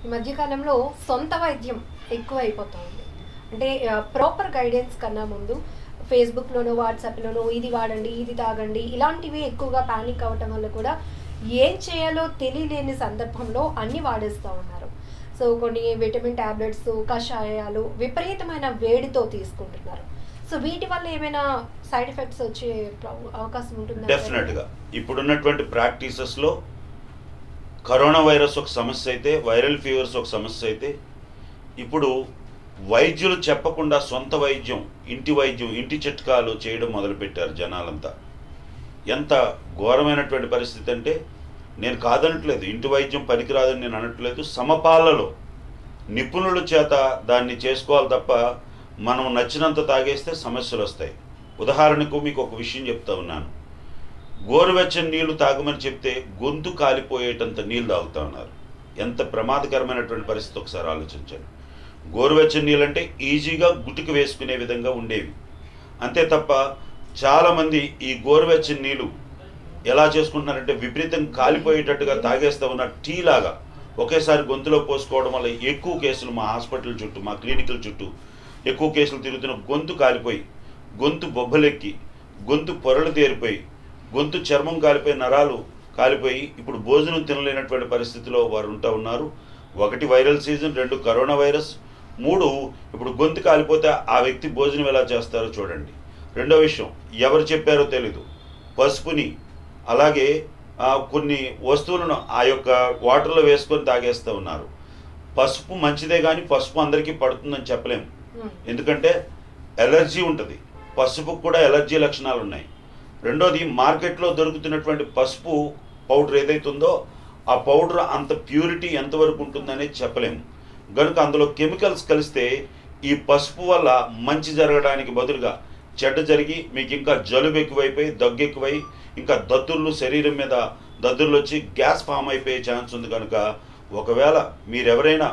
ఈ మధ్యకాలంలో సొంత వైద్యం ఎక్కువ అయిపోతుంది అంటే ప్రాపర్ గైడెన్స్ కన్నా ముందు ఫేస్బుక్లోనో వాట్సాప్లోనో ఇది వాడండి ఇది తాగండి ఇలాంటివి ఎక్కువగా పానిక్ అవ్వటం వల్ల కూడా ఏం చేయాలో తెలియలేని సందర్భంలో అన్ని వాడేస్తూ ఉన్నారు సో కొన్ని విటమిన్ టాబ్లెట్స్ కషాయాలు విపరీతమైన వేడితో తీసుకుంటున్నారు సో వీటి వల్ల ఏమైనా సైడ్ ఎఫెక్ట్స్ వచ్చే ప్ర- అవకాశం ఉంటుందా డెఫినెట్గా ఇప్పుడున్నటువంటి ప్రాక్టీసెస్లో కరోనా వైరస్ ఒక సమస్య అయితే వైరల్ ఫీవర్స్ ఒక సమస్య అయితే ఇప్పుడు వైద్యులు చెప్పకుండా సొంత వైద్యం ఇంటి వైద్యం ఇంటి చిట్కాలు చేయడం మొదలుపెట్టారు జనాలంతా ఎంత ఘోరమైనటువంటి పరిస్థితి అంటే నేను కాదనట్లేదు ఇంటి వైద్యం పనికిరాదని నేను అనట్లేదు సమపాలలో నిపుణుల చేత దాన్ని చేసుకోవాలి తప్ప మనం నచ్చినంత తాగేస్తే సమస్యలు వస్తాయి ఉదాహరణకు మీకు ఒక విషయం చెప్తా ఉన్నాను గోరువెచ్చని నీళ్లు తాగమని చెప్తే గొంతు కాలిపోయేటంత నీళ్ళు తాగుతా ఉన్నారు ఎంత ప్రమాదకరమైనటువంటి పరిస్థితి ఒకసారి ఆలోచించండి గోరువెచ్చని నీళ్ళు అంటే ఈజీగా గుటికి వేసుకునే విధంగా ఉండేవి అంతే తప్ప చాలామంది ఈ గోరువెచ్చని నీళ్ళు ఎలా చేసుకుంటున్నారంటే విపరీతం కాలిపోయేటట్టుగా తాగేస్తా ఉన్న టీ లాగా ఒకేసారి గొంతులో పోసుకోవడం వల్ల ఎక్కువ కేసులు మా హాస్పిటల్ చుట్టూ మా క్లినికల్ చుట్టూ ఎక్కువ కేసులు తిరుగుతున్న గొంతు కాలిపోయి గొంతు బొబ్బలెక్కి గొంతు పొరలు తేరిపోయి గొంతు చర్మం కాలిపోయి నరాలు కాలిపోయి ఇప్పుడు భోజనం తినలేనటువంటి పరిస్థితిలో వారు ఉంటా ఉన్నారు ఒకటి వైరల్ సీజన్ రెండు కరోనా వైరస్ మూడు ఇప్పుడు గొంతు కాలిపోతే ఆ వ్యక్తి భోజనం ఎలా చేస్తారో చూడండి రెండో విషయం ఎవరు చెప్పారో తెలీదు పసుపుని అలాగే ఆ, కొన్ని వస్తువులను ఆ యొక్క వాటర్లో వేసుకొని తాగేస్తూ ఉన్నారు పసుపు మంచిదే కానీ పసుపు అందరికీ పడుతుందని చెప్పలేము Hmm. ఎందుకంటే ఎలర్జీ ఉంటుంది పసుపుకు కూడా ఎలర్జీ లక్షణాలు ఉన్నాయి రెండోది మార్కెట్లో దొరుకుతున్నటువంటి పసుపు పౌడర్ ఏదైతే ఉందో ఆ పౌడర్ అంత ప్యూరిటీ ఎంతవరకు ఉంటుందనేది చెప్పలేము కనుక అందులో కెమికల్స్ కలిస్తే ఈ పసుపు వల్ల మంచి జరగడానికి బదులుగా చెడ్డ జరిగి మీకు ఇంకా జలుబు ఎక్కువైపోయి దగ్గు ఎక్కువై ఇంకా దద్దుర్లు శరీరం మీద దద్దుర్లు వచ్చి గ్యాస్ ఫామ్ అయిపోయే ఛాన్స్ ఉంది కనుక ఒకవేళ మీరెవరైనా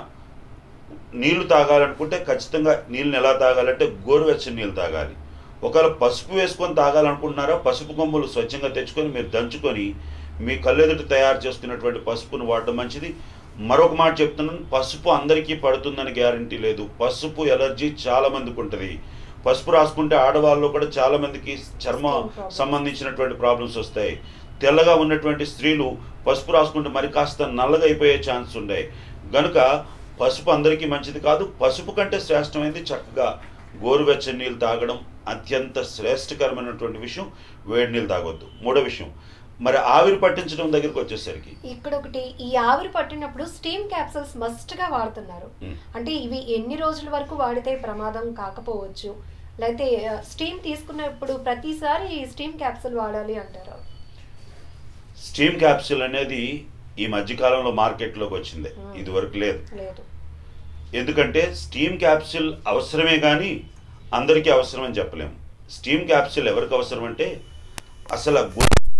నీళ్లు తాగాలనుకుంటే ఖచ్చితంగా నీళ్ళని ఎలా తాగాలంటే గోరువెచ్చని నీళ్ళు తాగాలి ఒకవేళ పసుపు వేసుకొని తాగాలనుకుంటున్నారా పసుపు కొమ్ములు స్వచ్ఛంగా తెచ్చుకొని మీరు దంచుకొని మీ కళ్ళెదుట తయారు చేసుకున్నటువంటి పసుపును వాడడం మంచిది మరొక మాట చెప్తున్నాను పసుపు అందరికీ పడుతుందని గ్యారంటీ లేదు పసుపు ఎలర్జీ చాలా మందికి ఉంటుంది పసుపు రాసుకుంటే ఆడవాళ్ళు కూడా చాలా మందికి చర్మ Skin problems. సంబంధించినటువంటి ప్రాబ్లమ్స్ వస్తాయి తెల్లగా ఉన్నటువంటి స్త్రీలు పసుపు రాసుకుంటే మరి కాస్త నల్లగా అయిపోయే ఛాన్స్ ఉన్నాయి గనుక పసుపు అందరికీ మంచిది కాదు పసుపు కంటే శ్రేష్టమైనది చక్కగా గోరువెచ్చని నీళ్ళు తాగడం అత్యంత శ్రేష్టకరమైనటువంటి విషయం వేడి నీళ్ళు తాగొద్దు మూడో విషయం మరి ఆవిరి పట్టించడం దగ్గరికి వచ్చేసరికి ఇక్కడ ఒకటి ఈ ఆవిరి పట్టినప్పుడు స్టీమ్ క్యాప్సూల్స్ మస్ట్ గా వాడుతున్నారు మ్. అంటే ఇవి ఎన్ని రోజుల వరకు వాడితే ప్రమాదం కాకపోవచ్చు లేకపోతే స్టీమ్ తీసుకున్నప్పుడు ప్రతిసారి స్టీమ్ క్యాప్సూల్ వాడాలి అంటారు స్టీమ్ క్యాప్సూల్ అనేది ఈ మధ్యకాలంలో మార్కెట్లోకి వచ్చింది Hmm. ఇది వరకు లేదు లేదు ఎందుకంటే స్టీమ్ క్యాప్సూల్ అవసరమే కానీ అందరికీ అవసరం అని చెప్పలేము స్టీమ్ క్యాప్సూల్ ఎవరికి అవసరం అంటే అసలు ఆ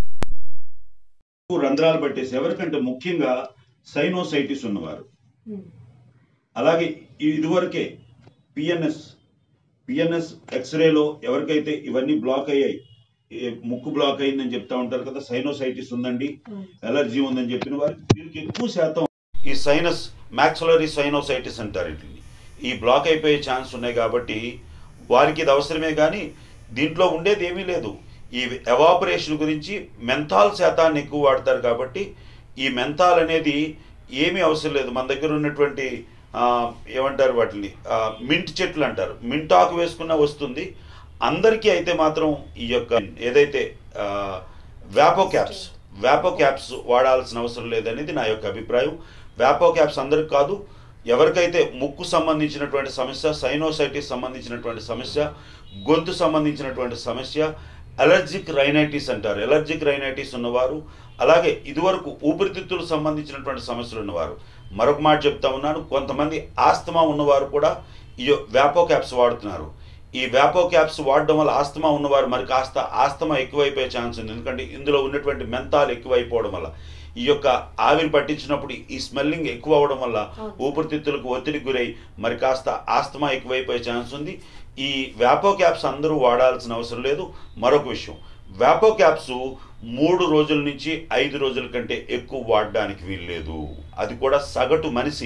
గొంతు రంధ్రాలు పట్టేసి ఎవరికంటే ముఖ్యంగా సైనోసైటిస్ ఉన్నవారు మ్. అలాగే ఇదివరకే పిఎన్ఎస్ పిఎన్ఎస్ ఎక్స్రేలో ఎవరికైతే ఇవన్నీ బ్లాక్ అయ్యాయి ఏ ముక్కు బ్లాక్ అయిందని చెప్తా ఉంటారు కదా సైనోసైటిస్ ఉందండి మ్. ఎలర్జీ ఉందని చెప్పిన వారికి వీరికి ఎక్కువ శాతం ఈ సైనస్ మ్యాక్సులరీ సైనోసైటిస్ అంటారు వీటిని ఈ బ్లాక్ అయిపోయే ఛాన్స్ ఉన్నాయి కాబట్టి వారికి ఇది అవసరమే కానీ దీంట్లో ఉండేది ఏమీ లేదు ఈ ఎవాపరేషన్ గురించి మెంథాల్ శాతాన్ని ఎక్కువ వాడతారు కాబట్టి ఈ మెంథాల్ అనేది ఏమీ అవసరం లేదు మన దగ్గర ఉన్నటువంటి ఆ, ఏమంటారు వాటిని ఆ, మింట్ చెట్లు అంటారు మింట్ ఆకు వేసుకున్నా వస్తుంది అందరికీ అయితే మాత్రం ఈ యొక్క ఏదైతే వ్యాపో క్యాప్స్ వ్యాపో క్యాప్స్ వాడాల్సిన అవసరం లేదనేది నా యొక్క అభిప్రాయం వ్యాపో క్యాప్స్ అందరికి కాదు ఎవరికైతే ముక్కు సంబంధించినటువంటి సమస్య సైనోసైటిస్ సంబంధించినటువంటి సమస్య గొంతు సంబంధించినటువంటి సమస్య అలర్జిక్ రైనైటిస్ అంటారు ఎలర్జిక్ రైనైటిస్ ఉన్నవారు అలాగే ఇదివరకు ఊపిరితిత్తులకు సంబంధించినటువంటి సమస్యలు ఉన్నవారు మరొక మాట చెప్తా ఉన్నాను కొంతమంది ఆస్తమా ఉన్నవారు కూడా ఈ వ్యాపో క్యాప్స్ వాడుతున్నారు ఈ వ్యాపో క్యాప్స్ వాడడం వల్ల ఆస్తమా ఉన్నవారు మరి కాస్త ఆస్తమా ఎక్కువైపోయే ఛాన్స్ ఉంది ఎందుకంటే ఇందులో ఉన్నటువంటి మెంతాలు ఎక్కువైపోవడం వల్ల ఈ యొక్క ఆవిరి పట్టించినప్పుడు ఈ స్మెల్లింగ్ ఎక్కువ అవడం వల్ల అవును. ఊపిరితిత్తులకు ఒత్తిడికి గురై మరి కాస్త ఆస్తమా ఎక్కువైపోయే ఛాన్స్ ఉంది ఈ వ్యాపో క్యాప్స్ అందరూ వాడాల్సిన అవసరం లేదు మరొక విషయం వ్యాపో క్యాప్స్ మూడు రోజుల నుంచి ఐదు రోజుల కంటే ఎక్కువ వాడడానికి వీల్లేదు అది కూడా సగటు మనిషి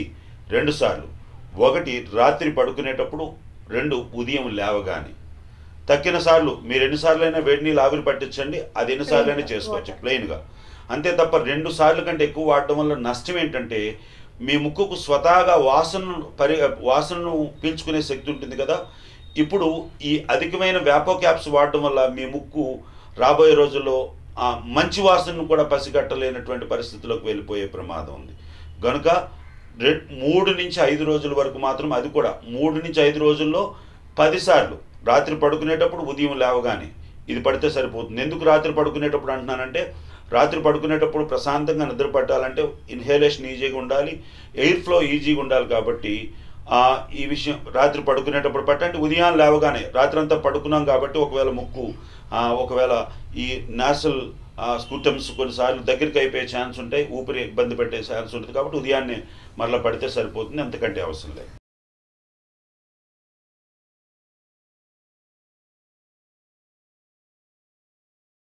రెండుసార్లు ఒకటి రాత్రి పడుకునేటప్పుడు రెండు ఉదయం లేవగానే తక్కిన సార్లు మీరు ఎన్నిసార్లు అయినా వేడి నీళ్ళు ఆవిరి పట్టించండి అది ఎన్నిసార్లు అయినా Plain గా, చేసుకోవచ్చు water. ప్లెయిన్గా అంతే తప్ప రెండు సార్లు కంటే ఎక్కువ వాడడం వల్ల నష్టం ఏంటంటే మీ ముక్కుకు స్వతహాగా వాసనను పరి వాసనను పీల్చుకునే శక్తి ఉంటుంది కదా ఇప్పుడు ఈ అధికమైన వ్యాపో క్యాప్స్ వాడడం వల్ల మీ ముక్కు రాబోయే రోజుల్లో ఆ మంచి వాసనను కూడా పసిగట్టలేనటువంటి పరిస్థితిలోకి వెళ్ళిపోయే ప్రమాదం ఉంది కనుక రె మూడు నుంచి ఐదు రోజుల వరకు మాత్రం అది కూడా మూడు నుంచి ఐదు రోజుల్లో పదిసార్లు రాత్రి పడుకునేటప్పుడు ఉదయం లేవగానే ఇది పడితే సరిపోతుంది ఎందుకు రాత్రి పడుకునేటప్పుడు అంటున్నానంటే రాత్రి పడుకునేటప్పుడు ప్రశాంతంగా నిద్ర పట్టాలంటే ఇన్హేలేషన్ ఈజీగా ఉండాలి ఎయిర్ ఫ్లో ఈజీగా ఉండాలి కాబట్టి ఆ, ఈ విషయం రాత్రి పడుకునేటప్పుడు పట్టండి ఉదయం లేవగానే రాత్రి అంతా పడుకున్నాం కాబట్టి ఒకవేళ ముక్కు ఆ, ఒకవేళ ఈ నాసల్ స్కూటమ్స్ కొన్నిసార్లు దగ్గరికి అయిపోయే ఛాన్స్ ఉంటాయి ఊపిరి ఇబ్బంది పెట్టే ఛాన్స్ ఉంటుంది కాబట్టి ఉదయాన్నే మరలా పడితే సరిపోతుంది అంతకంటే అవసరం లేదు